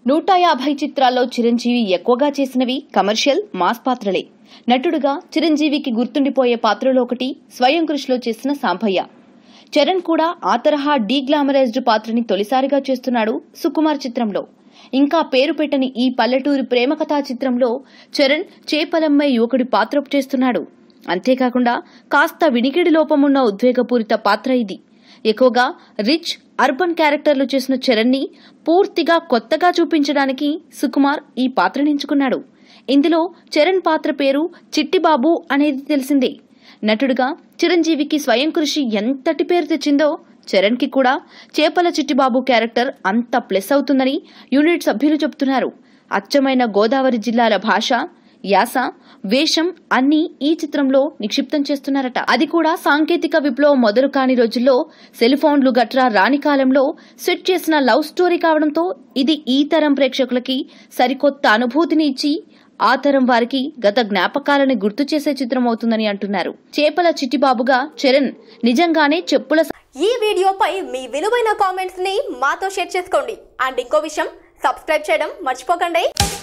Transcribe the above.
నూట యాభై చిత్రాల్లో చిరంజీవి ఎక్కువగా చేసినవి కమర్షియల్ మాస్ పాత్రలే నటుడుగా చిరంజీవికి గుర్తుండిపోయే పాత్రలో ఒకటి స్వయం కృషిలో చేసిన సాంభయ్య చరణ్ కూడా ఆ తరహా డీ గ్లామరైజ్డ్ పాత్రని తొలిసారిగా చేస్తున్నాడు సుకుమార్ చిత్రంలో ఇంకా పేరు పెట్టని ఈ పల్లెటూరి ప్రేమ కథా చిత్రంలో చరణ్ చేపలమ్మాయి యువకుడి పాత్ర చేస్తున్నాడు అంతేకాకుండా కాస్త వినికిడి లోపమున్న ఉద్వేగపూరిత పాత్ర ఇది ఎక్కువగా రిచ్ అర్బన్ క్యారెక్టర్లు చేసిన చరణ్ ని పూర్తిగా కొత్తగా చూపించడానికి సుకుమార్ ఈ పాత్రని ఎంచుకున్నాడు ఇందులో చరణ్ పాత్ర పేరు చిట్టిబాబు అనేది తెలిసిందే నటుడుగా చిరంజీవికి స్వయం కృషి ఎంతటి పేరు తెచ్చిందో చరణ్ కి కూడా చేపల చిట్టిబాబు క్యారెక్టర్ అంత ప్లస్ అవుతుందని యూనిట్ సభ్యులు చెబుతున్నారు అచ్చమైన గోదావరి జిల్లాల భాష యాస వేషం అన్ని ఈ చిత్రంలో నిక్షిప్తం చేస్తున్నారట అది కూడా సాంకేతిక విప్లవం మొదలు కాని రోజుల్లో సెల్ ఫోన్లు గట్రా రాని కాలంలో సెట్ చేసిన లవ్ స్టోరీ కావడంతో ఇది ఈ తరం ప్రేక్షకులకి సరికొత్త అనుభూతిని ఇచ్చి ఆ తరం వారికి గత జ్ఞాపకాలని గుర్తు చేసే చిత్రం అవుతుందని అంటున్నారు చేపల చిట్టిబాబుగా చరణ్ నిజంగానే చెప్పుల ఈ వీడియోపై మీ విలువైన కామెంట్స్ ని మాతో షేర్ చేసుకోండి అండ్ ఇంకో విషయం సబ్స్క్రైబ్ చేయడం మర్చిపోకండి